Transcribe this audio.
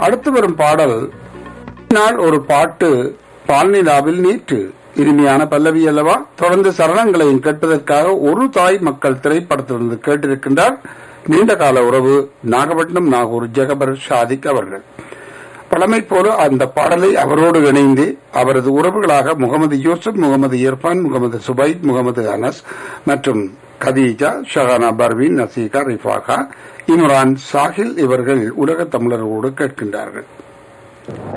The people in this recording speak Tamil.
அடுத்து வரும் பாடல் நாள் ஒரு பாட்டு பால்நிலாவில் நேற்று இனிமையான பல்லவி அல்லவா தொடர்ந்து சரணங்களையும் கேட்பதற்காக ஒரு தாய் மக்கள் திரைப்படத்திலிருந்து கேட்டிருக்கின்றார் நீண்ட கால உறவு நாகப்பட்டினம் நாகூர் ஜெகபர் ஷாதிக் அவர்கள் பழமை போல அந்த பாடலை அவரோடு இணைந்து அவரது உறவுகளாக முகமது யூசுப் முகமது இர்ஃபான் முகமது சுபைத் முகமது அனஸ் மற்றும் கதீஜா ஷஹானா பர்வீன் நசீகா ரிஃபாகா இம்ரான் சாஹில் இவர்கள் உலக தமிழரோடு கேட்கின்றார்கள்